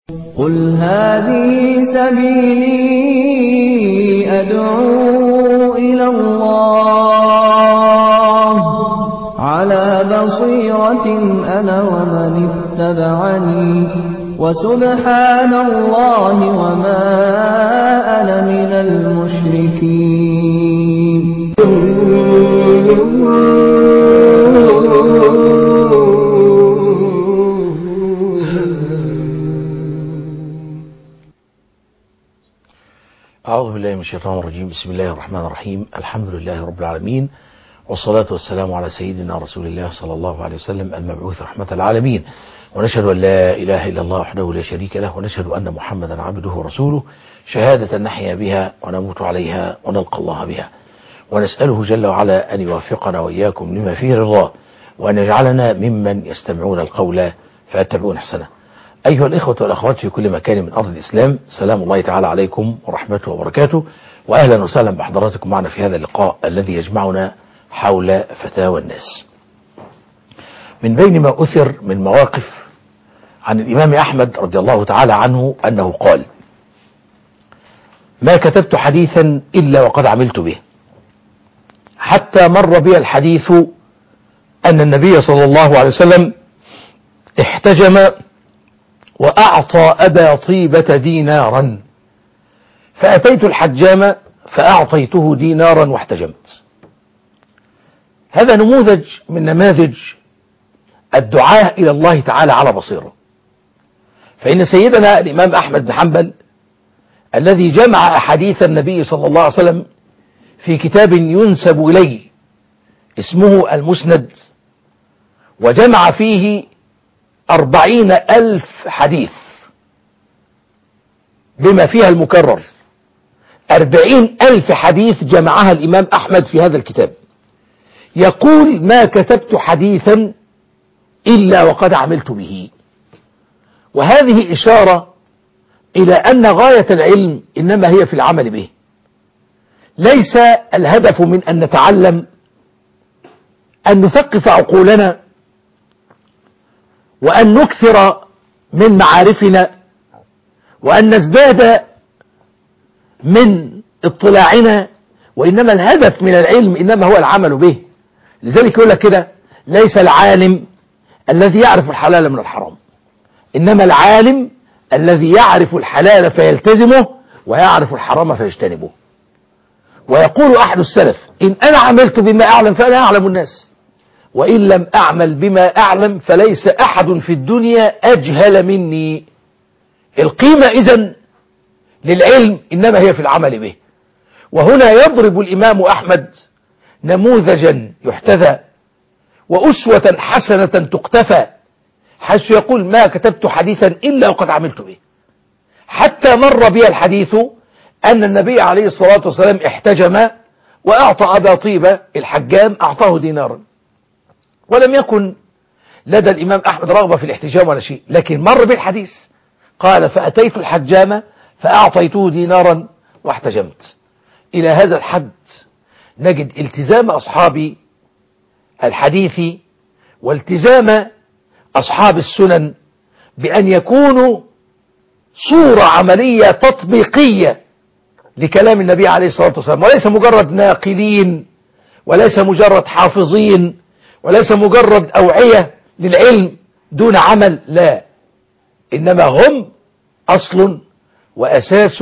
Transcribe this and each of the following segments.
قل هذه سبيلي أدعو إلى الله على بصيرة أنا ومن اتبعني وسبحان الله وما أنا من المشركين أعوذ بالله من الشيطان الرجيم بسم الله الرحمن الرحيم الحمد لله رب العالمين والصلاة والسلام على سيدنا رسول الله صلى الله عليه وسلم المبعوث رحمة العالمين ونشهد أن لا إله إلا الله وحده لا شريك له ونشهد أن محمدا عبده ورسوله شهادة نحيا بها ونموت عليها ونلقى الله بها ونسأله جل وعلا أن يوفقنا وإياكم لما فيه رضاه وأن يجعلنا ممن يستمعون القول فيتبعون أحسنه أيها الإخوة والأخوات في كل مكان من أرض الإسلام سلام الله تعالى عليكم ورحمته وبركاته وأهلا وسهلا بحضراتكم معنا في هذا اللقاء الذي يجمعنا حول فتاوى الناس من بين ما أثر من مواقف عن الإمام أحمد رضي الله تعالى عنه أنه قال ما كتبت حديثا إلا وقد عملت به حتى مر بي الحديث أن النبي صلى الله عليه وسلم احتجم وأعطى أبا طيبة دينارا فأتيت الحجام فأعطيته دينارا واحتجمت هذا نموذج من نماذج الدعاء إلى الله تعالى على بصيرة فإن سيدنا الإمام أحمد بن حنبل الذي جمع أحاديث النبي صلى الله عليه وسلم في كتاب ينسب إليه اسمه المسند وجمع فيه أربعين ألف حديث بما فيها المكرر أربعين ألف حديث جمعها الإمام أحمد في هذا الكتاب يقول ما كتبت حديثا إلا وقد عملت به وهذه إشارة إلى أن غاية العلم إنما هي في العمل به ليس الهدف من أن نتعلم أن نثقف عقولنا وأن نكثر من معارفنا وأن نزداد من اطلاعنا وإنما الهدف من العلم إنما هو العمل به لذلك يقول لك كده ليس العالم الذي يعرف الحلال من الحرام إنما العالم الذي يعرف الحلال فيلتزمه ويعرف الحرام فيجتنبه ويقول أحد السلف إن أنا عملت بما أعلم فأنا أعلم الناس وإن لم أعمل بما أعلم فليس أحد في الدنيا أجهل مني القيمة إذن للعلم إنما هي في العمل به وهنا يضرب الإمام أحمد نموذجا يحتذى وأسوة حسنة تقتفى حيث يقول ما كتبت حديثا إلا وقد عملت به حتى مر بي الحديث أن النبي عليه الصلاة والسلام احتجم وأعطى أبا طيبة الحجام أعطاه دينارا ولم يكن لدى الإمام أحمد رغبة في الاحتجام ولا شيء لكن مر بالحديث قال فأتيت الحجام فأعطيته دينارا واحتجمت إلى هذا الحد نجد التزام أصحاب الحديث والتزام أصحاب السنن بأن يكونوا صورة عملية تطبيقية لكلام النبي عليه الصلاة والسلام وليس مجرد ناقلين وليس مجرد حافظين وليس مجرد أوعية للعلم دون عمل لا إنما هم أصل وأساس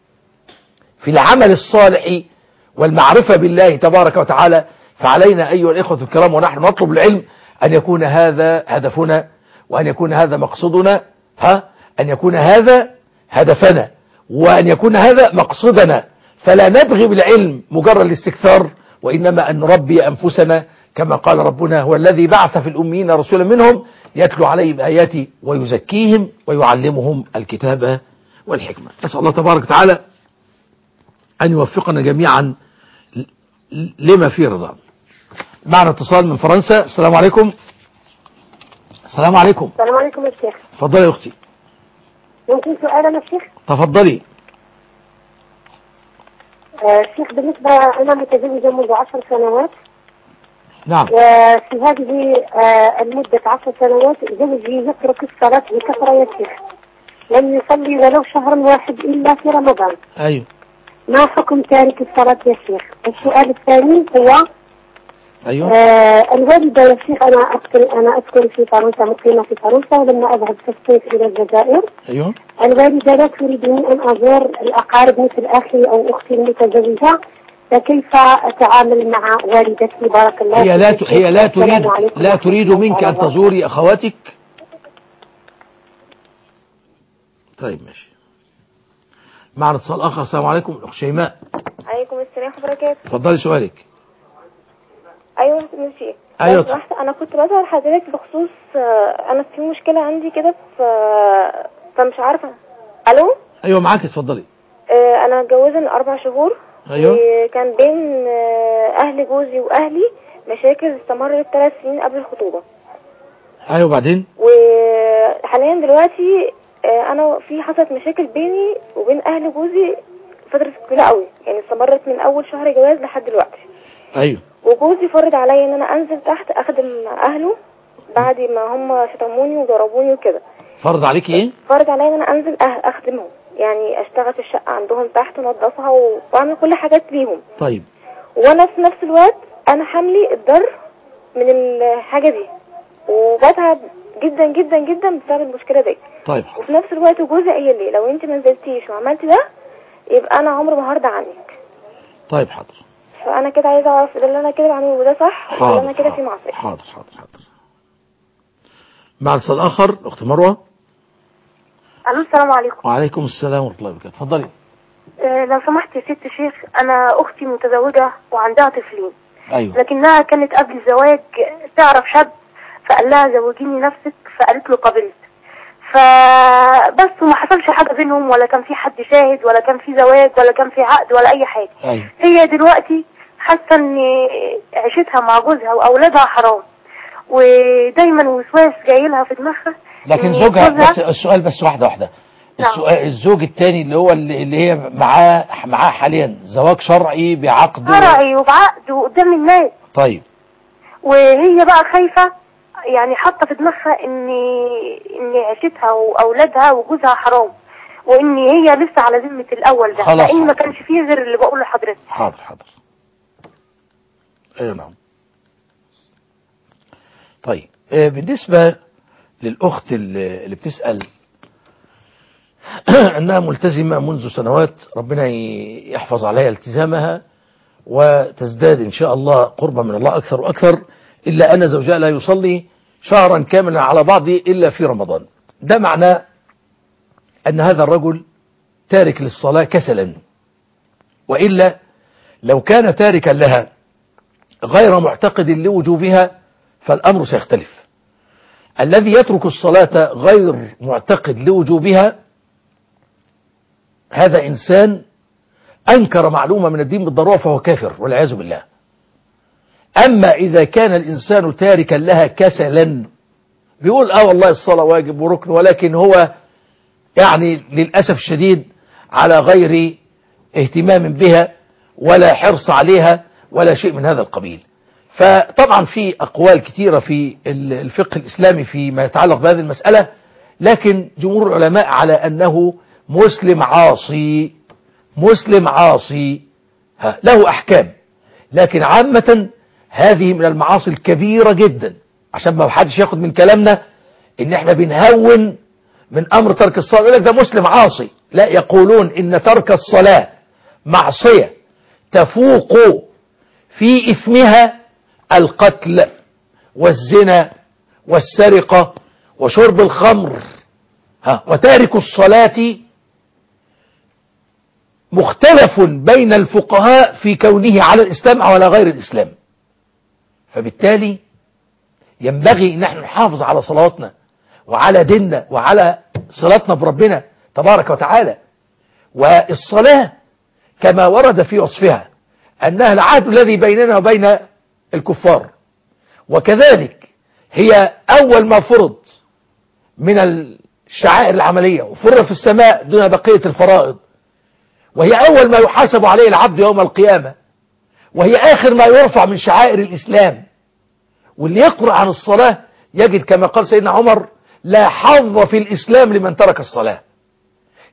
في العمل الصالح والمعرفة بالله تبارك وتعالى فعلينا أيها الإخوة الكرام ونحن نطلب العلم أن يكون هذا هدفنا وأن يكون هذا مقصودنا ها أن يكون هذا هدفنا وأن يكون هذا مقصودنا فلا نبغي بالعلم مجرد الاستكثار وإنما أن نربي أنفسنا كما قال ربنا هو الذي بعث في الأميين رسولا منهم يتلو عليهم آياتي ويزكيهم ويعلمهم الكتاب والحكمة أسأل الله تبارك وتعالى أن يوفقنا جميعا لما فيه رضا معنا اتصال من فرنسا السلام عليكم السلام عليكم السلام عليكم يا شيخ تفضلي يا أختي ممكن سؤال أنا شيخ تفضلي آه شيخ بالنسبة أنا متزوجة منذ عشر سنوات نعم وفي هذه آه المدة عشر سنوات زوجي يترك الصلاة بكثرة يا شيخ لم يصلي ولو شهر واحد إلا في رمضان أيوه ما حكم تارك الصلاة يا شيخ السؤال الثاني هو أيوه آه الوالدة يا شيخ أنا أسكن أنا أسكن في فرنسا مقيمة في فرنسا ولما أذهب في الصيف إلى الجزائر أيوه الوالدة لا تريدني أن أزور الأقارب مثل أخي أو أختي المتزوجة فكيف أتعامل مع والدتي بارك الله هي لا فيك؟ ت- هي لا السلام تريد عليكم لا ورحمة تريد الله منك أن وبركاته. تزوري أخواتك طيب ماشي معنا اتصال آخر السلام عليكم الأخت شيماء عليكم السلام ورحمة الله وبركاته اتفضلي سؤالك أيوة ماشي أيوة. لو سمحت أنا كنت بسأل حضرتك بخصوص آه، أنا في مشكلة عندي كده في فمش عارفة ألو أيوه معاك اتفضلي آه، أنا متجوزة من أربع شهور أيوه. وكان بين آه، أهل جوزي وأهلي مشاكل استمرت ثلاث سنين قبل الخطوبة أيوه وبعدين وحاليا دلوقتي آه، أنا في حصلت مشاكل بيني وبين أهل جوزي فترة طويلة قوي يعني استمرت من أول شهر جواز لحد دلوقتي أيوه وجوزي فرض عليا ان انا انزل تحت اخدم اهله بعد ما هم شتموني وضربوني وكده فرض عليك إيه فرض عليا ان انا انزل أه- اخدمهم يعني اشتغل في الشقه عندهم تحت وانضفها واعمل كل حاجات ليهم طيب وانا في نفس الوقت انا حملي الضر من الحاجه دي وبتعب جدا جدا جدا بسبب المشكله دي طيب وفي نفس الوقت جوزي قايل لي لو انت ما نزلتيش وعملتي ده يبقى انا عمري ما هرضى عنك طيب حاضر فانا كده عايزه اعرف ده اللي انا كده بعمله ده صح ولا انا كده في معصيه حاضر حاضر حاضر مع اتصال آخر أخت مروة ألو السلام عليكم وعليكم السلام ورحمة الله وبركاته اتفضلي آه، لو سمحت يا ست شيخ أنا أختي متزوجة وعندها طفلين أيوه لكنها كانت قبل الزواج تعرف شاب فقال لها زوجيني نفسك فقالت له قبلت فبس وما حصلش حاجة بينهم ولا كان في حد شاهد ولا كان في زواج ولا كان في عقد ولا أي حاجة أيوه هي دلوقتي حاسة إن عيشتها مع جوزها وأولادها حرام ودايما وسواس جاي لها في دماغها لكن إن زوجها جوزها- بس السؤال بس واحدة واحدة نعم. السؤال الزوج الثاني اللي هو اللي اللي هي معاه معاه حاليا زواج شرعي بعقد شرعي وبعقد وقدام الناس طيب وهي بقى خايفة يعني حاطة في دماغها ان ان عيشتها واولادها وجوزها حرام وان هي لسه على ذمة الاول ده خلاص. لان ما كانش فيه غير اللي بقوله لحضرتك حاضر حاضر ايوه نعم طيب آه، بالنسبة للأخت اللي اللي بتسأل أنها ملتزمة منذ سنوات ربنا ي- يحفظ عليها التزامها وتزداد إن شاء الله قربا من الله أكثر وأكثر إلا أن زوجها لا يصلي شهرا كاملا على بعضه إلا في رمضان ده معناه أن هذا الرجل تارك للصلاة كسلا وإلا لو كان تاركا لها غير معتقد لوجوبها فالأمر سيختلف الذي يترك الصلاة غير معتقد لوجوبها هذا إنسان أنكر معلومة من الدين بالضرورة فهو كافر والعياذ بالله أما إذا كان الإنسان تاركا لها كسلا بيقول آه والله الصلاة واجب وركن ولكن هو يعني للأسف الشديد على غير اهتمام بها ولا حرص عليها ولا شيء من هذا القبيل فطبعا في أقوال كثيرة في الفقه الإسلامي فيما يتعلق بهذه المسألة لكن جمهور العلماء على أنه مسلم عاصي مسلم عاصي ها له أحكام لكن عامة هذه من المعاصي الكبيرة جدا عشان ما حدش ياخد من كلامنا ان احنا بنهون من امر ترك الصلاة يقول لك ده مسلم عاصي لا يقولون ان ترك الصلاة معصية تفوق في اثمها القتل والزنا والسرقة وشرب الخمر ها وتارك الصلاة مختلف بين الفقهاء في كونه على الإسلام أو على غير الإسلام فبالتالي ينبغي ان احنا نحافظ على صلواتنا وعلى ديننا وعلى صلاتنا بربنا تبارك وتعالى والصلاة كما ورد في وصفها أنها العهد الذي بيننا وبين الكفار وكذلك هي أول ما فرض من الشعائر العملية وفرض في السماء دون بقية الفرائض وهي أول ما يحاسب عليه العبد يوم القيامة وهي آخر ما يرفع من شعائر الإسلام واللي يقرأ عن الصلاة يجد كما قال سيدنا عمر لا حظ في الإسلام لمن ترك الصلاة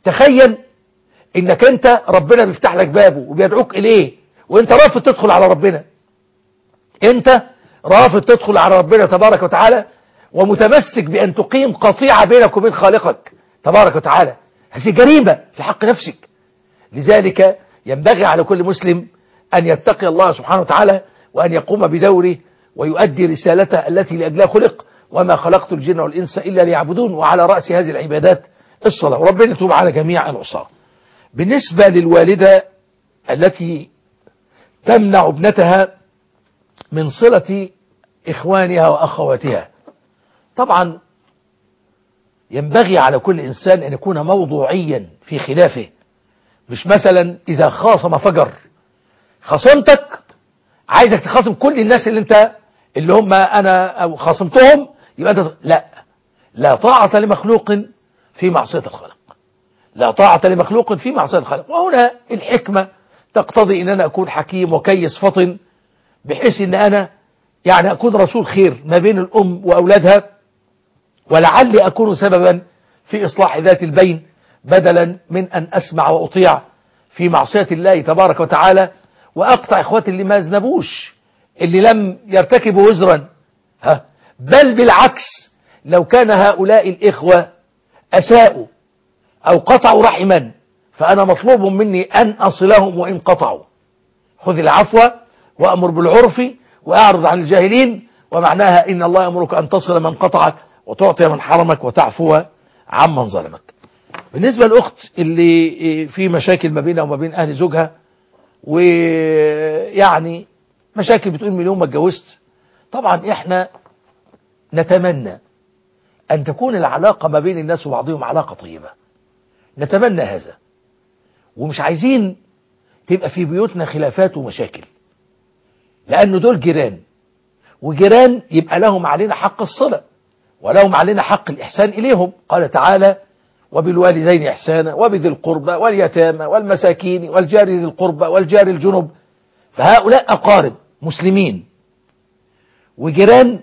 تخيل انك انت ربنا بيفتح لك بابه وبيدعوك اليه وانت رافض تدخل على ربنا انت رافض تدخل على ربنا تبارك وتعالى ومتمسك بان تقيم قطيعة بينك وبين خالقك تبارك وتعالى هذه جريمة في حق نفسك لذلك ينبغي على كل مسلم أن يتقي الله سبحانه وتعالى وأن يقوم بدوره ويؤدي رسالته التي لأجلها خلق وما خلقت الجن والإنس إلا ليعبدون وعلى رأس هذه العبادات الصلاة وربنا يتوب على جميع العصاة بالنسبة للوالدة التي تمنع ابنتها من صلة إخوانها وأخواتها طبعا ينبغي على كل إنسان أن يكون موضوعيا في خلافه مش مثلا إذا خاصم فجر خصمتك عايزك تخاصم كل الناس اللي انت اللي هم أنا أو خاصمتهم يبقى أنت لا لا طاعة لمخلوق في معصية الخالق لا طاعة لمخلوق في معصية الخالق وهنا الحكمة تقتضي أن أنا أكون حكيم وكيس فطن بحيث أن أنا يعني أكون رسول خير ما بين الأم وأولادها ولعلي أكون سببا في إصلاح ذات البين بدلا من أن أسمع وأطيع في معصية الله تبارك وتعالى وأقطع إخواتي اللي ما أذنبوش اللي لم يرتكبوا وزرا ها بل بالعكس لو كان هؤلاء الإخوة أساءوا أو قطعوا رحما فأنا مطلوب مني أن أصلهم وإن قطعوا خذ العفو وأمر بالعرف وأعرض عن الجاهلين ومعناها إن الله يأمرك أن تصل من قطعك وتعطي من حرمك وتعفو عمن ظلمك بالنسبة للأخت اللي في مشاكل ما بينها وما بين أهل زوجها ويعني مشاكل بتقول من يوم ما اتجوزت طبعا احنا نتمنى أن تكون العلاقة ما بين الناس وبعضهم علاقة طيبة نتمنى هذا ومش عايزين تبقى في بيوتنا خلافات ومشاكل لأنه دول جيران وجيران يبقى لهم علينا حق الصلة ولهم علينا حق الإحسان إليهم قال تعالى وبالوالدين إحسانا وبذي القربى واليتامى والمساكين والجار ذي القربى والجار الجنب فهؤلاء أقارب مسلمين وجيران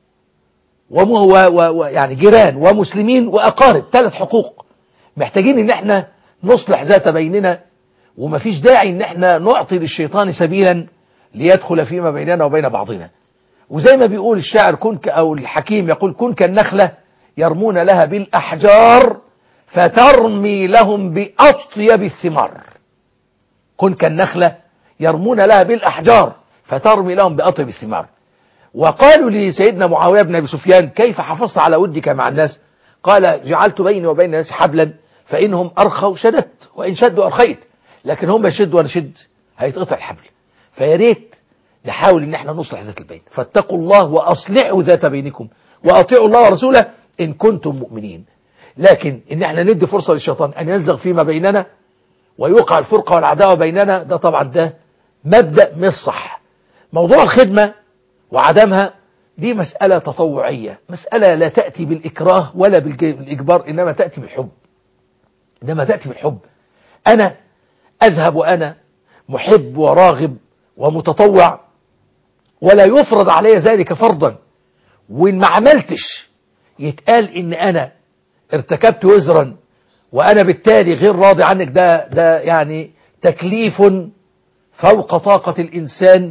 وم- و- و- و- يعني جيران ومسلمين وأقارب ثلاث حقوق محتاجين ان احنا نصلح ذات بيننا ومفيش داعي ان احنا نعطي للشيطان سبيلا ليدخل فيما بيننا وبين بعضنا وزي ما بيقول الشاعر كن ك- او الحكيم يقول كن كالنخلة يرمون لها بالأحجار فترمي لهم بأطيب الثمار كن كالنخلة يرمون لها بالأحجار فترمي لهم بأطيب الثمار وقالوا لسيدنا معاوية بن أبي سفيان كيف حافظت على ودك مع الناس قال جعلت بيني وبين الناس حبلا فإنهم أرخوا شددت وإن شدوا أرخيت لكن هم يشد وأنا شد هيتقطع الحبل فيا ريت نحاول ان احنا نصلح ذات البين فاتقوا الله واصلحوا ذات بينكم واطيعوا الله ورسوله ان كنتم مؤمنين لكن ان احنا ندي فرصة للشيطان ان ينزغ فيما بيننا ويوقع الفرقة والعداوة بيننا ده طبعا ده مبدأ مش صح موضوع الخدمة وعدمها دي مسألة تطوعية مسألة لا تأتي بالإكراه ولا بالج- بالإجبار إنما تأتي بالحب إنما تأتي بالحب أنا أذهب وأنا محب وراغب ومتطوع ولا يفرض علي ذلك فرضا وإن ما عملتش يتقال إن أنا ارتكبت وزرا وأنا بالتالي غير راضي عنك ده ده يعني تكليف فوق طاقة الإنسان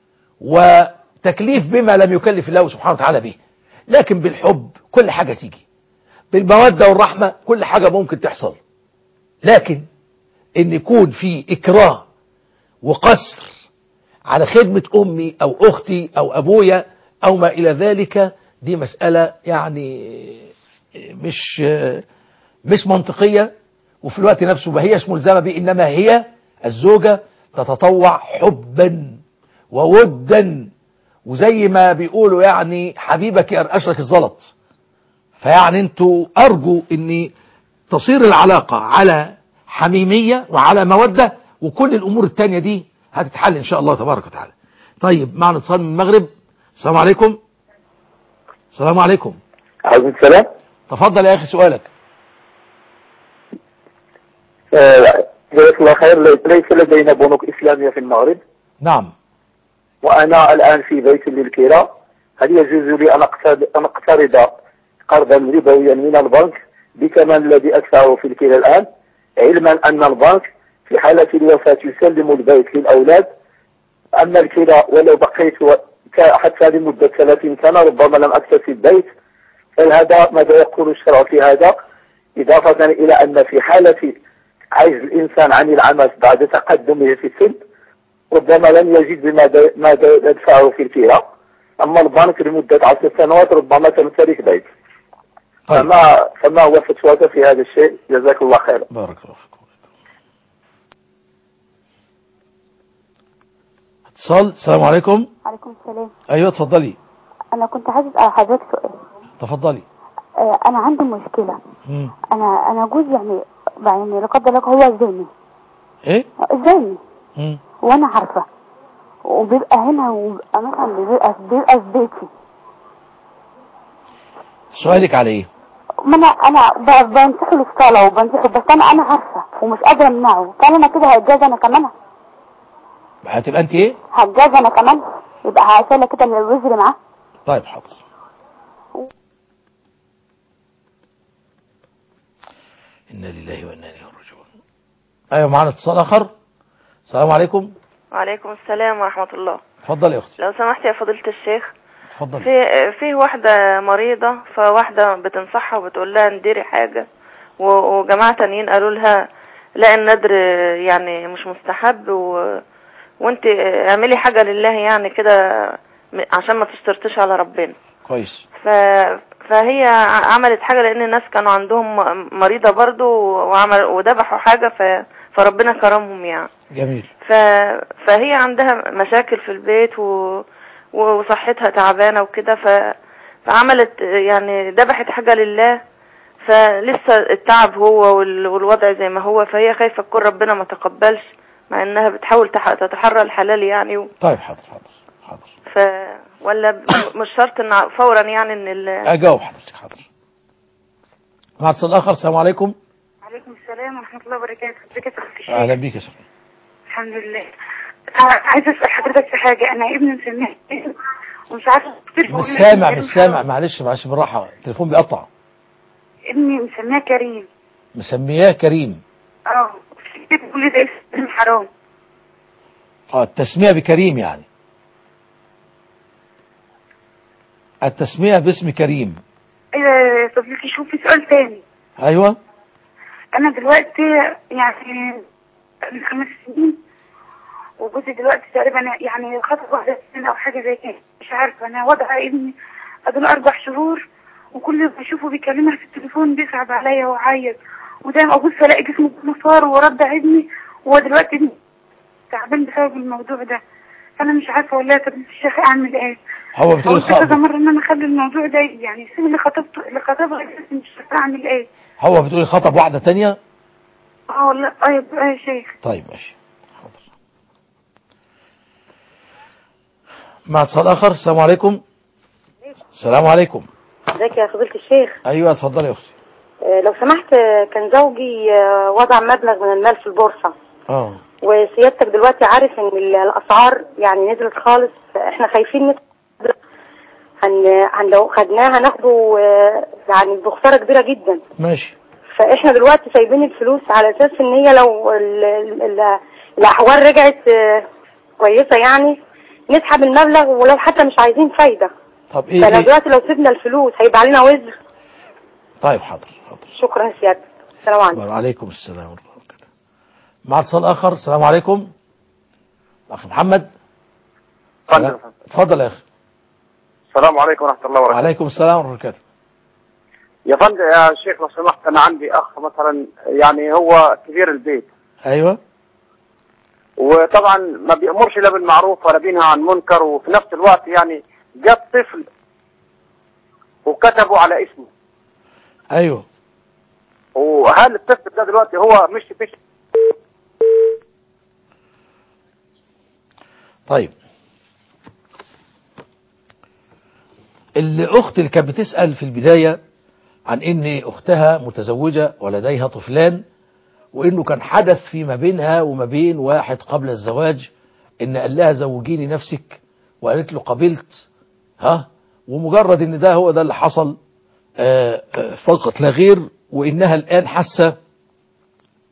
وتكليف بما لم يكلف الله سبحانه وتعالى به لكن بالحب كل حاجة تيجي بالمودة والرحمة كل حاجة ممكن تحصل لكن ان يكون في اكراه وقصر على خدمة امي او اختي او ابويا او ما الى ذلك دي مسألة يعني مش مش منطقية وفي الوقت نفسه ما هيش ملزمة به انما هي الزوجة تتطوع حبا وودا وزي ما بيقولوا يعني حبيبك يرقشك الزلط فيعني انتوا ارجو ان تصير العلاقة على حميمية وعلى مودة وكل الامور التانية دي هتتحل ان شاء الله تبارك وتعالى طيب معنا اتصال من المغرب السلام عليكم السلام عليكم عليكم السلام تفضل يا اخي سؤالك آه، جزاك الله خير ليس لدينا بنوك إسلامية في المغرب نعم وأنا الآن في بيت للكراء هل يجوز لي أن أقترض أن أقترض قرضا ربويا من البنك بثمن الذي أدفعه في الكراء الآن علما أن البنك في حالة الوفاة يسلم البيت للأولاد أما الكلى ولو بقيت و- ك- حتى لمدة 30 سنة ربما لم أكتسب بيت فهذا ماذا يقول الشرع في هذا إضافة إلى أن في حالة عجز الإنسان عن العمل بعد تقدمه في السن ربما لم يجد ماذا ماذا يدفعه في الكراء أما البنك لمدة عشر سنوات ربما تمتلك بيت طيب فما فما هو فتواك في هذا الشيء جزاك الله خيرا بارك الله فيكم اتصال السلام عليكم عليكم السلام ايوه اتفضلي انا كنت عايز اسال حضرتك سؤال تفضلي آه، انا عندي مشكله مم. انا انا جوزي يعني يعني لا قدر الله هو زاني ايه زاني مم. وانا عارفه وبيبقى هنا وبيبقى مثلا بيبقى بيبقى في بيتي سؤالك على ايه ما انا انا ب- بنصحه للصلاه وبنصحه بس انا انا عارفه ومش قادره امنعه فانا انا كده هتجاز انا كمان هتبقى انت ايه هتجاز انا كمان يبقى هشيل كده من الوزر معاه طيب حاضر انا لله وانا اليه راجعون ايوه معانا اتصال اخر السلام عليكم وعليكم السلام ورحمة الله اتفضلي يا اختي لو سمحت يا فضيلة الشيخ اتفضلي في في واحدة مريضة فواحدة بتنصحها وبتقول لها نديري حاجة و- وجماعة تانيين قالوا لها لا الندر يعني مش مستحب و... وانت اعملي حاجة لله يعني كده م- عشان ما تشترطش على ربنا كويس ف... فهي ع- عملت حاجة لان الناس كانوا عندهم م- مريضة برضو وعمل وذبحوا حاجة ف... فربنا كرمهم يعني جميل ف... فهي عندها مشاكل في البيت و... وصحتها تعبانة وكده ف... فعملت يعني ذبحت حاجة لله فلسه التعب هو وال... والوضع زي ما هو فهي خايفة تكون ربنا ما تقبلش مع انها بتحاول تح... تتحرى الحلال يعني و... طيب حاضر حاضر حاضر ف ولا ب- مش شرط ان فورا يعني ان ال... اجاوب حضرتك حاضر مع اتصال اخر السلام عليكم وعليكم السلام ورحمة الله وبركاته ازيك يا فضيلة الشيخ اهلا بيك يا شيخ الحمد لله آه، عايزة أسأل حضرتك في حاجة أنا ابني مسميه ومش عارفة كيف مش أقول له سامع اسم مش كريم سامع حرام. معلش معلش بالراحه التليفون بيقطع ابني مسميه كريم مسمياه كريم اه كيف بيقول لي ده اسم كريم حرام اه التسميه بكريم يعني التسميه باسم كريم ايوه يا فضيلتي شوفي سؤال تاني ايوه أنا دلوقتي يعني من خمس سنين وجوزي دلوقتي تقريبا يعني خطب واحدة سنة أو حاجة زي كده مش عارفة أنا وضع ابني أدول أربع شهور وكل ما بشوفه بيكلمها في التليفون بيصعب عليا وعيط ودايما أبص ألاقي جسمه مسار ورد ابني وهو دلوقتي ابني تعبان بسبب الموضوع ده فأنا مش عارفة والله طب الشيخ أعمل إيه هو بتقول قلت كذا خ... مرة إن أنا أخلي الموضوع ده يعني سيب اللي خطبته اللي خطبها بس مش عارفة أعمل إيه هو بتقول خطب واحده تانية اه والله اه يا آه يا شيخ طيب ماشي حاضر مع اتصال اخر السلام عليكم السلام عليكم ازيك يا فضيلة الشيخ ايوه اتفضلي يا اختي آه، لو سمحت آه، كان زوجي آه، وضع مبلغ من المال في البورصة اه وسيادتك دلوقتي عارف ان ال- الاسعار يعني نزلت خالص احنا خايفين ندخل- هن هن لو خدناه هناخده آه، يعني بخسارة كبيرة جدا ماشي فاحنا دلوقتي سايبين الفلوس على اساس ان هي لو ال ال ال الاحوال رجعت آه، كويسة يعني نسحب المبلغ ولو حتى مش عايزين فايدة طب ايه, فلو إيه؟ دلوقتي لو سيبنا الفلوس هيبقى علينا وزر طيب حاضر حاضر شكرا سيادتك السلام عليكم وعليكم السلام ورحمه الله وبركاته مع اتصال اخر السلام عليكم اخ محمد اتفضل. اتفضل يا اخي السلام عليكم ورحمة الله وبركاته وعليكم السلام ورحمه الله وبركاته يا فندم يا شيخ لو سمحت أنا عندي أخ مثلا يعني هو كبير البيت ايوه وطبعا ما بيأمرش لا بالمعروف ولا بينهى عن منكر وفي نفس الوقت يعني جاب طفل وكتبوا على اسمه ايوه وهل الطفل ده دلوقتي هو مش مش طيب الاخت اللي كانت بتسال في البدايه عن ان اختها متزوجه ولديها طفلان وانه كان حدث فيما بينها وما بين واحد قبل الزواج ان قال لها زوجيني نفسك وقالت له قبلت ها ومجرد ان ده هو ده اللي حصل آه، آه، فقط لا غير وانها الان حاسه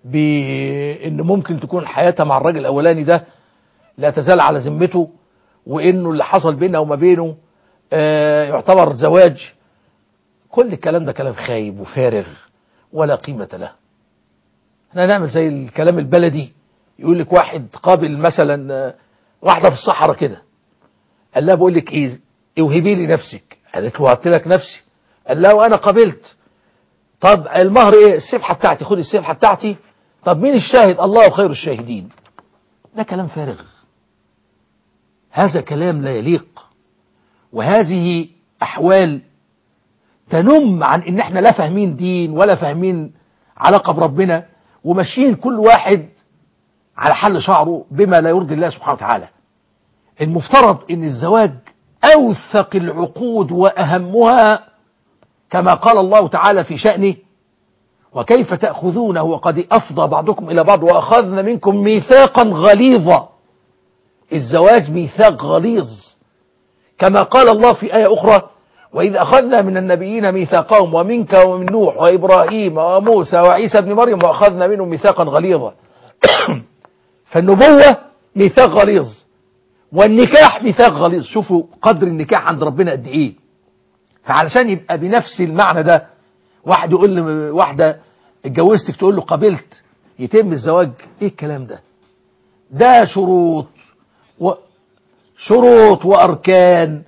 بان ممكن تكون حياتها مع الراجل الاولاني ده لا تزال على ذمته وانه اللي حصل بينها وما بينه آه، يعتبر زواج كل الكلام ده كلام خايب وفارغ ولا قيمة له احنا نعمل زي الكلام البلدي يقول لك واحد قابل مثلا آه، واحدة في الصحراء كده قال لها بقول لك ايه اوهبي لي نفسك قالت له هبت لك نفسي قال لها وانا قبلت طب المهر ايه السبحة بتاعتي خد السبحة بتاعتي طب مين الشاهد الله خير الشاهدين ده كلام فارغ هذا كلام لا يليق وهذه أحوال تنم عن ان احنا لا فاهمين دين ولا فاهمين علاقة بربنا وماشيين كل واحد على حل شعره بما لا يرضي الله سبحانه وتعالى المفترض ان الزواج اوثق العقود واهمها كما قال الله تعالى في شأنه وكيف تأخذونه وقد أفضى بعضكم إلى بعض وأخذنا منكم ميثاقا غليظا الزواج ميثاق غليظ كما قال الله في آية أخرى وإذ أخذنا من النبيين ميثاقهم ومنك ومن نوح وإبراهيم وموسى وعيسى بن مريم وأخذنا منهم ميثاقا غليظا فالنبوة ميثاق غليظ والنكاح ميثاق غليظ شوفوا قدر النكاح عند ربنا قد إيه فعلشان يبقى بنفس المعنى ده واحد يقول لي واحدة اتجوزتك تقول له قبلت يتم الزواج ايه الكلام ده ده شروط و شروط واركان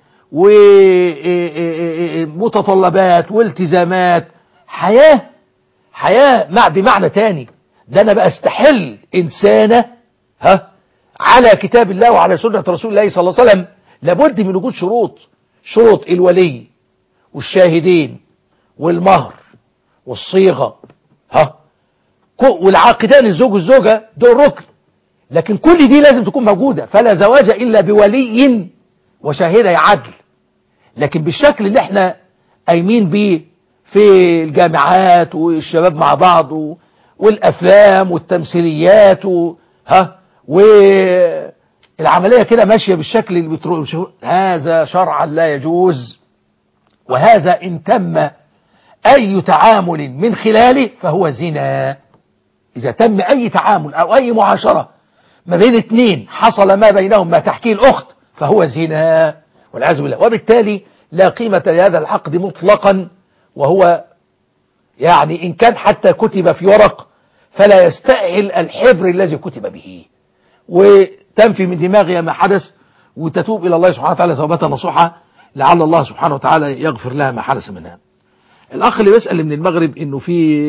ومتطلبات والتزامات حياة حياة مع بمعنى تاني ده انا بقى استحل انسانة ها على كتاب الله وعلى سنة رسول الله صلى الله عليه وسلم لابد من وجود شروط شروط الولي والشاهدين والمهر والصيغة ها والعاقدان الزوج والزوجة دول ركن لكن كل دي لازم تكون موجودة فلا زواج إلا بولي وشاهدي عدل لكن بالشكل اللي احنا قايمين بيه في الجامعات والشباب مع بعض والأفلام والتمثيليات و ها والعملية كده ماشية بالشكل اللي بتروح هذا شرعا لا يجوز وهذا إن تم أي تعامل من خلاله فهو زنا إذا تم أي تعامل أو أي معاشرة ما بين اثنين حصل ما بينهم ما تحكيه الأخت فهو زنا والعياذ بالله وبالتالي لا قيمة لهذا العقد مطلقا وهو يعني إن كان حتى كتب في ورق فلا يستأهل الحبر الذي كتب به وتنفي من دماغها ما حدث وتتوب إلى الله سبحانه وتعالى توبة نصوحة لعل الله سبحانه وتعالى يغفر لها ما حدث منها الأخ اللي بيسأل من المغرب إنه في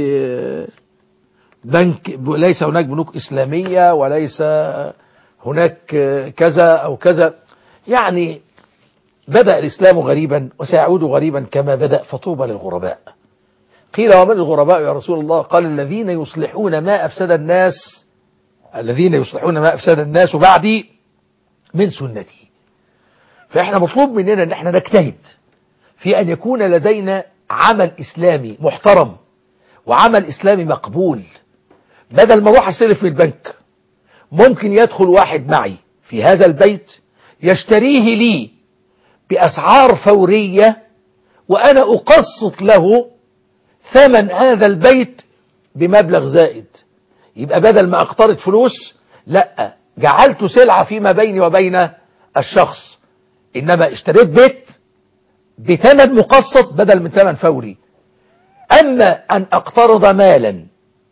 بنك ليس هناك بنوك إسلامية وليس هناك كذا أو كذا يعني بدأ الإسلام غريبا وسيعود غريبا كما بدأ فطوبى للغرباء قيل ومن الغرباء يا رسول الله قال الذين يصلحون ما أفسد الناس الذين يصلحون ما أفسد الناس بعدي من سنتي فإحنا مطلوب مننا أن احنا نجتهد في أن يكون لدينا عمل إسلامي محترم وعمل إسلامي مقبول بدل ما اروح استلف من البنك ممكن يدخل واحد معي في هذا البيت يشتريه لي بأسعار فورية وأنا أقسط له ثمن هذا البيت بمبلغ زائد يبقى بدل ما أقترض فلوس لا جعلت سلعة فيما بيني وبين الشخص إنما اشتريت بيت بثمن مقسط بدل من ثمن فوري أما أن أقترض مالا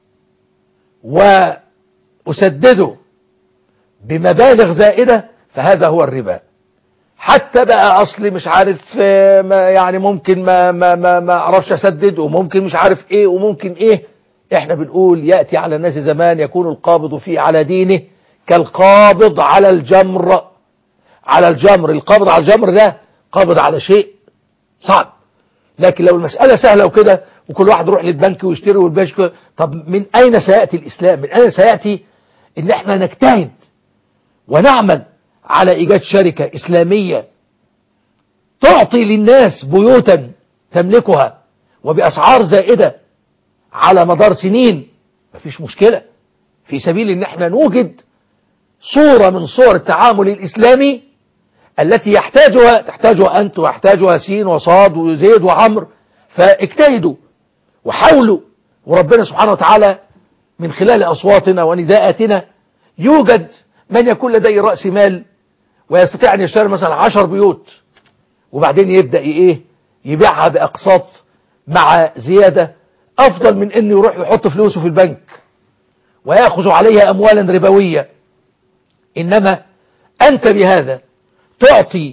وأسدده بمبالغ زائدة فهذا هو الربا حتى بقى أصلي مش عارف ما يعني ممكن ما ما ما, ما أعرفش أسدد وممكن مش عارف إيه وممكن إيه إحنا بنقول يأتي على الناس زمان يكون القابض فيه على دينه كالقابض على الجمر على الجمر القابض على الجمر ده قابض على شيء صعب لكن لو المسألة سهلة وكده وكل واحد يروح للبنك ويشتري والبنك طب من أين سيأتي الإسلام من أين سيأتي إن احنا نجتهد ونعمل على إيجاد شركة إسلامية تعطي للناس بيوتا تملكها وبأسعار زائدة على مدار سنين مفيش مشكلة في سبيل ان احنا نوجد صورة من صور التعامل الإسلامي التي يحتاجها تحتاجها أنت ويحتاجها سين وصاد وزيد وعمر فاجتهدوا وحاولوا وربنا سبحانه وتعالى من خلال أصواتنا ونداءاتنا يوجد من يكون لديه رأس مال ويستطيع أن يشتري مثلا عشر بيوت وبعدين يبدأ إيه يبيعها بأقساط مع زيادة أفضل من أنه يروح يحط فلوسه في البنك ويأخذ عليها أموالا ربوية إنما أنت بهذا تعطي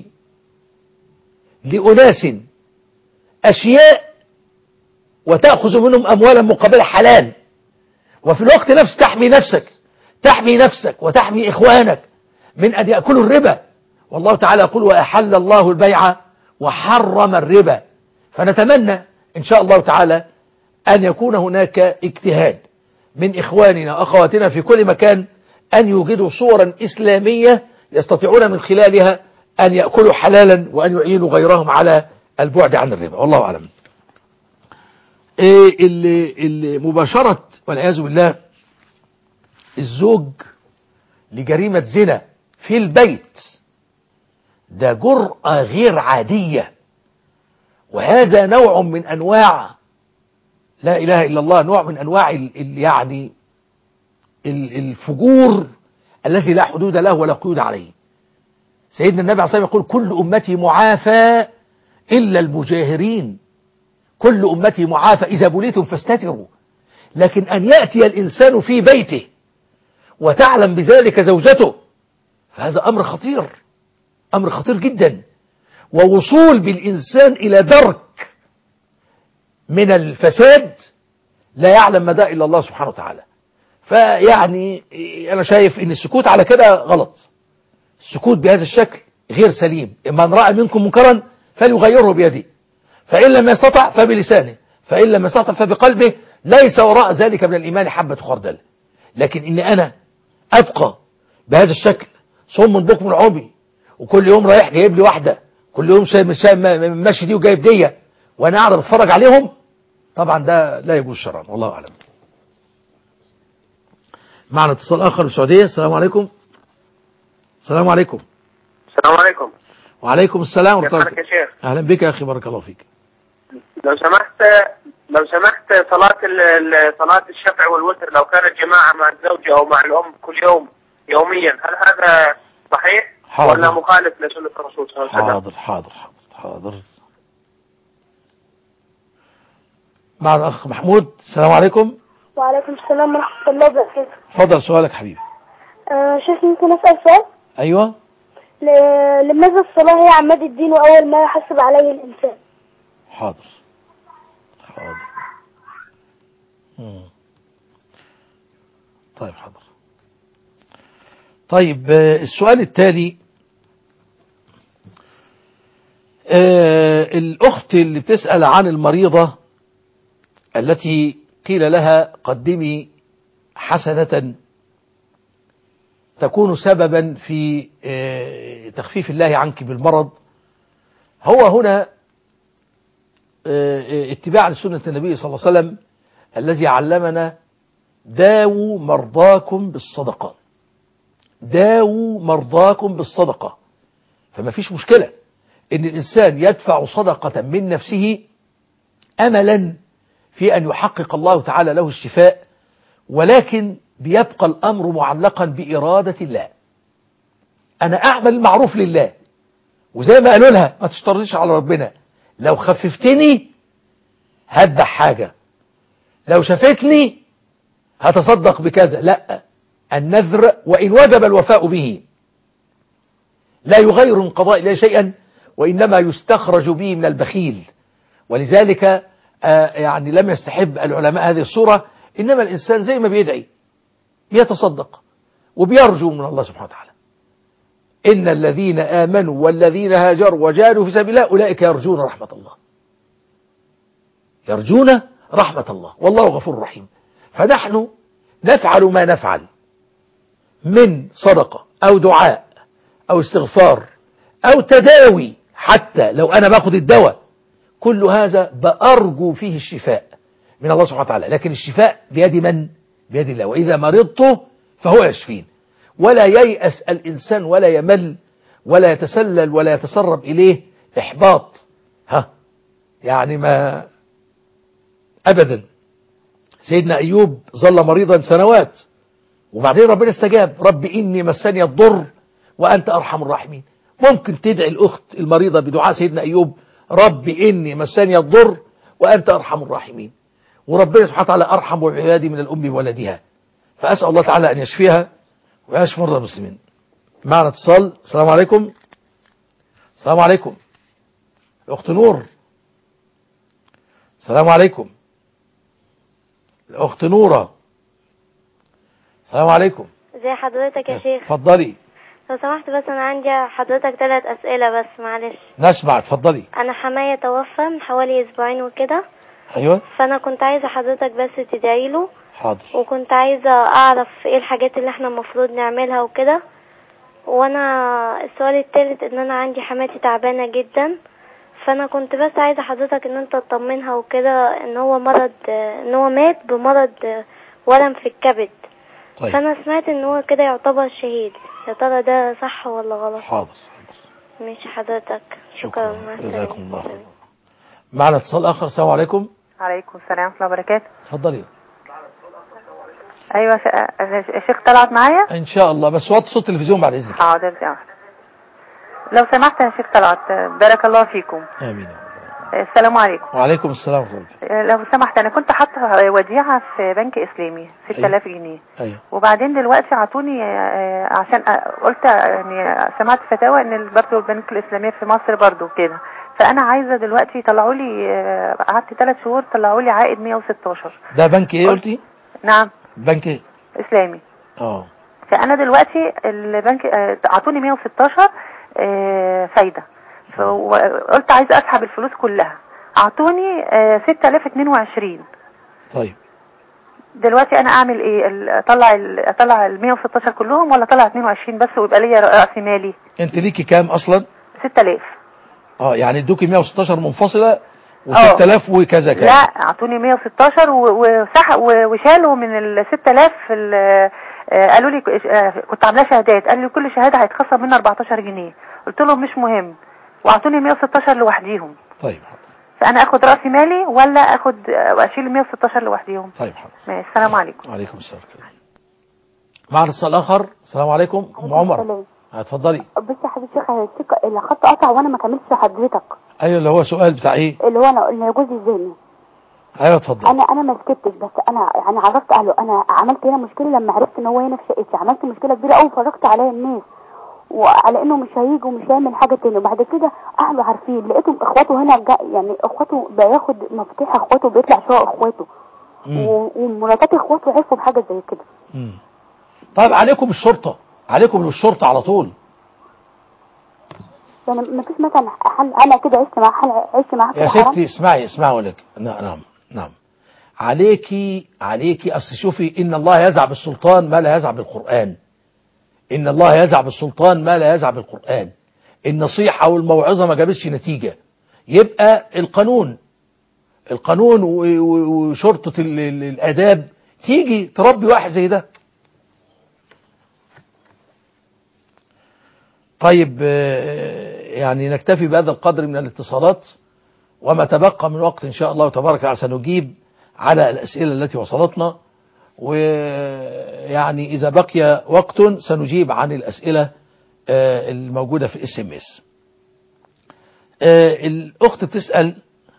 لأناس أشياء وتأخذ منهم أموالا مقابل حلال وفي الوقت نفسه تحمي نفسك تحمي نفسك وتحمي إخوانك من أن يأكلوا الربا والله تعالى يقول وأحل الله البيع وحرم الربا فنتمنى إن شاء الله تعالى أن يكون هناك اجتهاد من إخواننا أخواتنا في كل مكان أن يوجدوا صورا إسلامية يستطيعون من خلالها أن يأكلوا حلالا وأن يعينوا غيرهم على البعد عن الربا والله أعلم إيه اللي, اللي مباشرة والعياذ بالله الزوج لجريمة زنا في البيت ده جرأة غير عادية وهذا نوع من أنواع لا إله إلا الله نوع من أنواع ال ال يعني ال الفجور الذي لا حدود له ولا قيود عليه سيدنا النبي عليه الصلاة والسلام يقول كل أمتي معافى إلا المجاهرين كل أمتي معافى إذا بليتم فاستتروا لكن أن يأتي الإنسان في بيته وتعلم بذلك زوجته فهذا أمر خطير أمر خطير جدا ووصول بالإنسان إلى درك من الفساد لا يعلم مدى إلا الله سبحانه وتعالى فيعني أنا شايف أن السكوت على كده غلط السكوت بهذا الشكل غير سليم من رأى منكم منكرا فليغيره بيده فإن لم يستطع فبلسانه فإن لم يستطع فبقلبه ليس وراء ذلك من الإيمان حبة خردل لكن إن أنا أبقى بهذا الشكل صم بكم عمي وكل يوم رايح جايب لي واحدة كل يوم ماشي دي وجايب دي وأنا قاعد بتفرج عليهم طبعا ده لا يجوز شرعا والله أعلم معنا اتصال آخر من السعودية السلام عليكم السلام عليكم السلام عليكم وعليكم السلام كيف ورحمة حالك يا شيخ أهلا بك يا أخي بارك الله فيك لو سمحت لو سمحت صلاة ال- ال- صلاة الشفع والوتر لو كانت جماعة مع الزوجة أو مع الأم كل يوم يوميا هل هذا صحيح حاضر. ولا مخالف لسنة الرسول صلى الله عليه وسلم؟ حاضر حاضر حاضر حاضر معنا أخ محمود السلام عليكم وعليكم السلام ورحمة الله وبركاته فضل سؤالك حبيبي آه شيخ ممكن أسأل سؤال أيوة ل- لماذا الصلاة هي عماد الدين وأول ما يحسب عليه الإنسان حاضر حاضر مم. طيب حاضر طيب آه، السؤال التالي آه، الأخت اللي بتسأل عن المريضة التي قيل لها قدمي حسنة تكون سببا في آه، تخفيف الله عنك بالمرض هو هنا آه، اتباع لسنة النبي صلى الله عليه وسلم الذي علمنا داووا مرضاكم بالصدقة داووا مرضاكم بالصدقة فما فيش مشكلة ان الانسان يدفع صدقة من نفسه املا في ان يحقق الله تعالى له الشفاء ولكن بيبقى الامر معلقا بارادة الله انا اعمل المعروف لله وزي ما قالوا لها ما تشترطيش على ربنا لو خففتني هذبح حاجة لو شافتني هتصدق بكذا لا النذر وإن وجب الوفاء به لا يغير من قضاء الله شيئا وإنما يستخرج به من البخيل ولذلك آه، يعني لم يستحب العلماء هذه الصورة إنما الإنسان زي ما بيدعي بيتصدق وبيرجو من الله سبحانه وتعالى إن الذين آمنوا والذين هاجروا وجاهدوا في سبيل الله أولئك يرجون رحمة الله يرجون رحمة الله والله غفور رحيم فنحن نفعل ما نفعل من صدقة أو دعاء أو استغفار أو تداوي حتى لو أنا باخد الدواء كل هذا بأرجو فيه الشفاء من الله سبحانه وتعالى لكن الشفاء بيد من؟ بيد الله وإذا مرضت فهو يشفين ولا ييأس الإنسان ولا يمل ولا يتسلل ولا يتسرب إليه إحباط ها يعني ما أبدا سيدنا أيوب ظل مريضا سنوات وبعدين ربنا استجاب رب إني مسني الضر وأنت أرحم الراحمين ممكن تدعي الأخت المريضة بدعاء سيدنا أيوب رب إني مسني الضر وأنت أرحم الراحمين وربنا سبحانه وتعالى أرحم بعبادي من الأم بولدها فأسأل الله تعالى أن يشفيها ويشفي مرضى المسلمين معنا اتصال السلام عليكم السلام عليكم الأخت نور السلام عليكم الأخت نورة السلام عليكم ازي حضرتك يا شيخ اتفضلي لو سمحت بس انا عندي حضرتك ثلاث اسئله بس معلش نسمع اتفضلي انا حماية توفى من حوالي اسبوعين وكده ايوه فانا كنت عايزه حضرتك بس تدعي له حاضر وكنت عايزه اعرف ايه الحاجات اللي احنا المفروض نعملها وكده وانا السؤال التالت ان انا عندي حماتي تعبانه جدا فانا كنت بس عايزه حضرتك ان انت تطمنها وكده ان هو مرض ان هو مات بمرض ورم في الكبد طيب. فانا سمعت ان هو كده يعتبر شهيد يا ترى ده صح ولا غلط حاضر ماشي حضرتك شكرا مع السلامة. جزاكم الله خير معنا اتصال آخر السلام عليكم عليكم السلام ورحمة الله وبركاته اتفضلي أيوة ش- الشيخ طلعت معايا إن شاء الله بس وطي صوت التلفزيون بعد إذنك حاضر يا لو سمحت يا شيخ طلعت بارك الله فيكم آمين السلام عليكم وعليكم السلام ورحمة الله لو سمحت أنا كنت حاطة وديعة في بنك إسلامي 6000 جنيه أيوه وبعدين دلوقتي عطوني آه، عشان آه، قلت يعني سمعت فتاوى ان برضه البنك الاسلاميه في مصر برضه كده فانا عايزه دلوقتي يطلعوا لي آه، قعدت ثلاث شهور طلعوا لي عائد 116 ده بنك إيه قلتي؟ نعم بنك إيه؟ اسلامي اه فانا دلوقتي البنك آه، اعطوني 116 آه، فايده فقلت عايزه اسحب الفلوس كلها اعطوني آه، 6022 طيب دلوقتي انا اعمل ايه ال- اطلع ال- اطلع ال 116 كلهم ولا اطلع 22 بس ويبقى ليا راس مالي أنت ليكي كام أصلا؟ 6000 اه يعني ادوكي 116 منفصلة و6000 وكذا كذا لا اعطوني 116 و- وسح و- وشالوا من ال 6000 ال- آه، قالوا لي ك- آه، كنت عاملاه شهادات قال لي كل شهاده هيتخصم منها 14 جنيه قلت لهم مش مهم واعطوني 116 لوحديهم طيب فانا اخد راس مالي ولا اخد آه، واشيل ال 116 لوحديهم طيب حاضر ماشي السلام عليكم وعليكم السلام معنا اتصال آخر السلام عليكم أم عمر السلام. اتفضلي بس يا حبيبي الشيخ الثقة اللي خط قطع وانا ما كملتش حضرتك ايوه اللي هو سؤال بتاع ايه اللي هو انا اللي جوزي زاني ايوه اتفضل انا انا ما سكتش بس انا يعني عرفت اهله انا عملت هنا مشكله لما عرفت ان هو هنا في شقتي عملت مشكله كبيره قوي فرجت عليا الناس وعلى انه مش هيجي ومش هيعمل حاجه تاني وبعد كده اهله عارفين لقيتهم اخواته هنا جا يعني اخواته بياخد مفاتيح اخواته وبيطلع شقق اخواته و- ومراتات اخواته عرفوا بحاجه زي كده مم. طيب عليكم الشرطة عليكم بالشرطة على طول يعني ما فيش مثلا حل انا كده عشت مع حل عشت مع يا ستي اسمعي اسمعي ولك نعم نعم نعم عليكي عليكي اصل شوفي ان الله يزع بالسلطان ما لا يزع بالقرآن ان الله يزع بالسلطان ما لا يزع بالقرآن النصيحة والموعظة ما جابتش نتيجة يبقى القانون القانون و- و- وشرطة ال- ال- الآداب تيجي تربي واحد زي ده طيب آه، يعني نكتفي بهذا القدر من الاتصالات وما تبقى من وقت إن شاء الله تبارك وتعالى سنجيب على الأسئلة التي وصلتنا ويعني إذا بقي وقت سنجيب عن الأسئلة آه، الموجودة في الاس ام اس الأخت بتسأل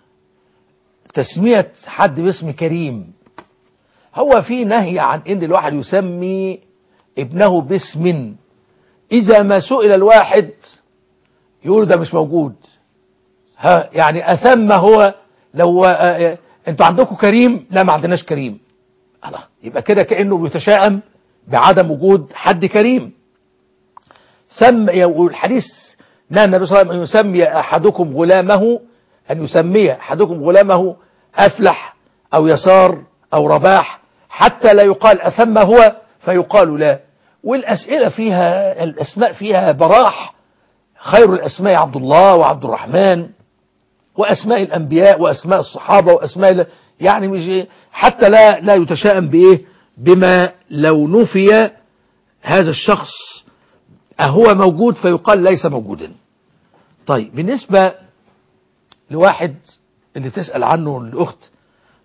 تسمية حد باسم كريم هو في نهي عن ان الواحد يسمي ابنه باسم اذا ما سئل الواحد يقول ده مش موجود ها يعني اثم هو لو آه، آه، انتوا عندكم كريم لا ما عندناش كريم الله يبقى كده كانه بيتشائم بعدم وجود حد كريم سم والحديث نهى النبي صلى الله عليه وسلم ان يسمي احدكم غلامه ان يسمي احدكم غلامه افلح او يسار او رباح حتى لا يقال اثم هو فيقال لا والاسئله فيها الاسماء فيها براح خير الاسماء عبد الله وعبد الرحمن واسماء الانبياء واسماء الصحابه واسماء ال- يعني مش حتى لا لا يتشائم بايه بما لو نفي هذا الشخص أهو موجود فيقال ليس موجودا طيب بالنسبة لواحد اللي تسأل عنه الأخت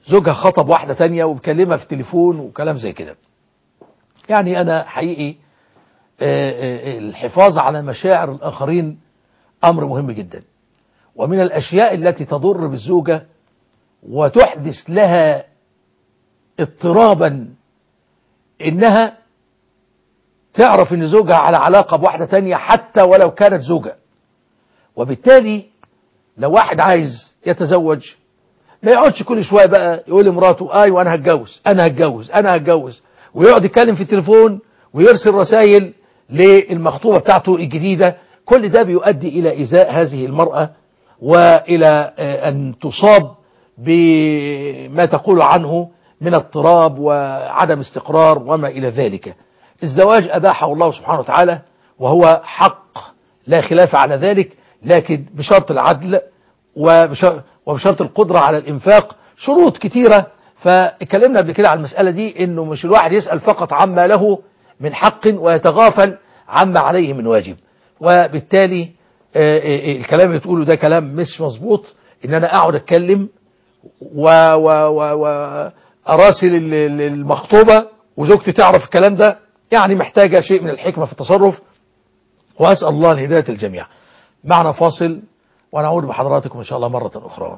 زوجها خطب واحدة تانية وبكلمها في التليفون وكلام زي كده يعني أنا حقيقي آه، آه، الحفاظ على مشاعر الآخرين أمر مهم جدا ومن الأشياء التي تضر بالزوجة وتحدث لها اضطرابا إنها تعرف إن زوجها على علاقة بواحدة تانية حتى ولو كانت زوجة وبالتالي لو واحد عايز يتزوج ما يقعدش كل شويه بقى يقول لمراته ايوه انا هتجوز انا هتجوز انا هتجوز ويقعد يتكلم في التليفون ويرسل رسائل للمخطوبه بتاعته الجديده كل ده بيؤدي الى ايذاء هذه المراه والى آه، ان تصاب بما تقول عنه من اضطراب وعدم استقرار وما الى ذلك. الزواج اباحه الله سبحانه وتعالى وهو حق لا خلاف على ذلك لكن بشرط العدل وبشرط, وبشرط القدرة على الإنفاق شروط كتيرة فاتكلمنا قبل كده على المسألة دي إنه مش الواحد يسأل فقط عما له من حق ويتغافل عما عليه من واجب وبالتالي آه، آه، الكلام اللي تقوله ده كلام مش مظبوط إن أنا أقعد أتكلم و و و و أراسل ال- ال- المخطوبة وزوجتي تعرف الكلام ده يعني محتاجة شيء من الحكمة في التصرف وأسأل الله الهداية الجميع معنا فاصل ونعود بحضراتكم إن شاء الله مرة أخرى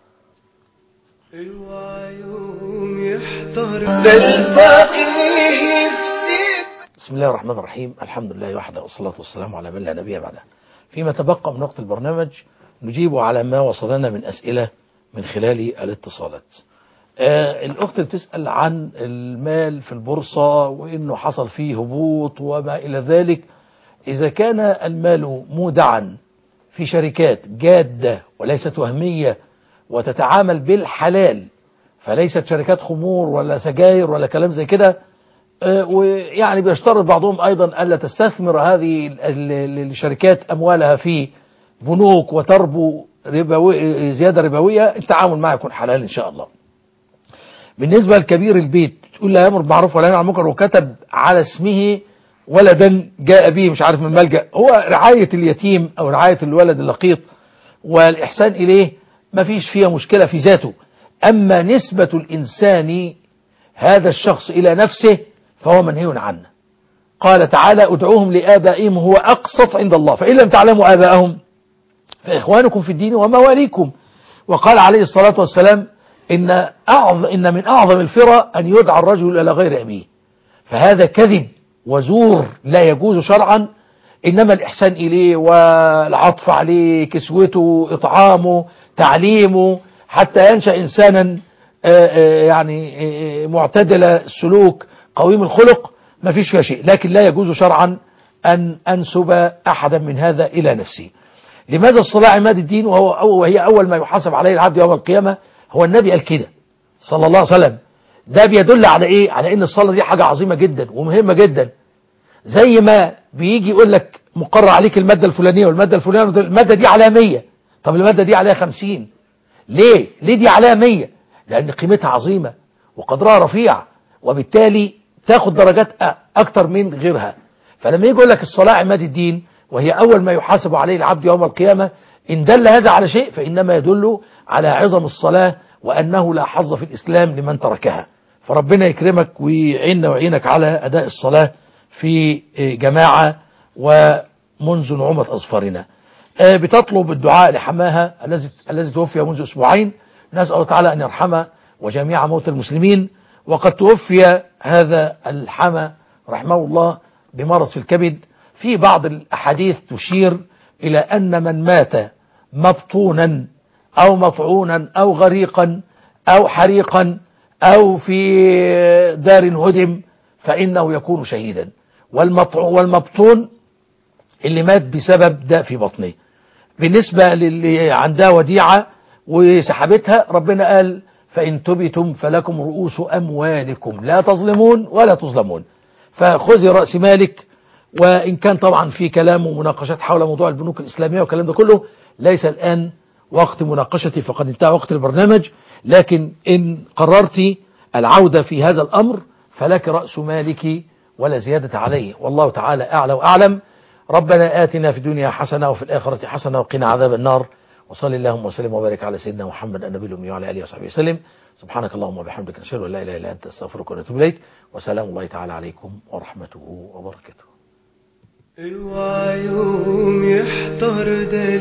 بسم الله الرحمن الرحيم الحمد لله وحده والصلاة والسلام على من لا نبي بعده فيما تبقى من وقت البرنامج نجيب على ما وصلنا من أسئلة من خلال الاتصالات آه الأخت بتسأل عن المال في البورصة وإنه حصل فيه هبوط وما إلى ذلك إذا كان المال مودعا في شركات جادة وليست وهمية وتتعامل بالحلال فليست شركات خمور ولا سجاير ولا كلام زي كده آه، ويعني بيشترط بعضهم أيضا ألا تستثمر هذه ال- ال- الشركات أموالها في بنوك وتربو ربوي زيادة ربوية التعامل معها يكون حلال إن شاء الله بالنسبة لكبير البيت تقول لا يأمر بالمعروف ولا ينهى عن المنكر وكتب على اسمه ولدا جاء به مش عارف من ملجأ هو رعاية اليتيم أو رعاية الولد اللقيط والإحسان إليه ما فيش فيها مشكلة في ذاته أما نسبة الإنسان هذا الشخص إلى نفسه فهو منهي عنه قال تعالى ادعوهم لآبائهم هو أقسط عند الله فإن لم تعلموا آباءهم فإخوانكم في الدين ومواليكم وقال عليه الصلاة والسلام إن, أعظم إن من أعظم الفرى أن يدعى الرجل إلى غير أبيه فهذا كذب وزور لا يجوز شرعا إنما الإحسان إليه والعطف عليه كسوته إطعامه تعليمه حتى ينشأ إنسانا آه، آه، يعني آه، معتدل السلوك قويم الخلق ما فيش فيها شيء لكن لا يجوز شرعا أن أنسب أحدا من هذا إلى نفسي لماذا الصلاة عماد الدين وهو أو وهي أول ما يحاسب عليه العبد يوم القيامة هو النبي قال كده صلى الله عليه وسلم ده بيدل على إيه على إن الصلاة دي حاجة عظيمة جدا ومهمة جدا زي ما بيجي يقول لك مقرر عليك المادة الفلانية والمادة الفلانية المادة دي عليها 100 طب المادة دي عليها 50 ليه ليه دي عليها 100 لأن قيمتها عظيمة وقدرها رفيع وبالتالي تاخد درجات أ- أكتر من غيرها فلما يجي يقول لك الصلاة عماد الدين وهي أول ما يحاسب عليه العبد يوم القيامة إن دل هذا على شيء فإنما يدل على عظم الصلاة وأنه لا حظ في الإسلام لمن تركها فربنا يكرمك ويعيننا ويعينك على أداء الصلاة في جماعة ومنذ نعومة أظفارنا آه، بتطلب الدعاء لحماها الذي الذي توفي منذ أسبوعين نسأل الله تعالى أن يرحمه وجميع موتى المسلمين وقد توفي هذا الحمى رحمه الله بمرض في الكبد في بعض الأحاديث تشير إلى أن من مات مبطونا أو مطعونا أو غريقا أو حريقا أو في دار هدم فإنه يكون شهيدا والمطع- والمبطون اللي مات بسبب داء في بطنه بالنسبة للي عندها وديعة وسحبتها ربنا قال فإن تبتم فلكم رؤوس أموالكم لا تظلمون ولا تظلمون فخذي رأس مالك وإن كان طبعا في كلام ومناقشات حول موضوع البنوك الإسلامية والكلام ده كله ليس الآن وقت مناقشتي فقد انتهى وقت البرنامج لكن إن قررت العودة في هذا الأمر فلك رأس مالك ولا زيادة عليه والله تعالى أعلى وأعلم ربنا آتنا في الدنيا حسنة وفي الآخرة حسنة وقنا عذاب النار وصل اللهم وسلم وبارك على سيدنا محمد النبي الأمي وعلى آله وصحبه وسلم سبحانك اللهم وبحمدك نشهد أن لا إله إلا أنت أستغفرك ونتوب إليك وسلام الله تعالى عليكم ورحمته وبركاته اوعى يوم يحضر ده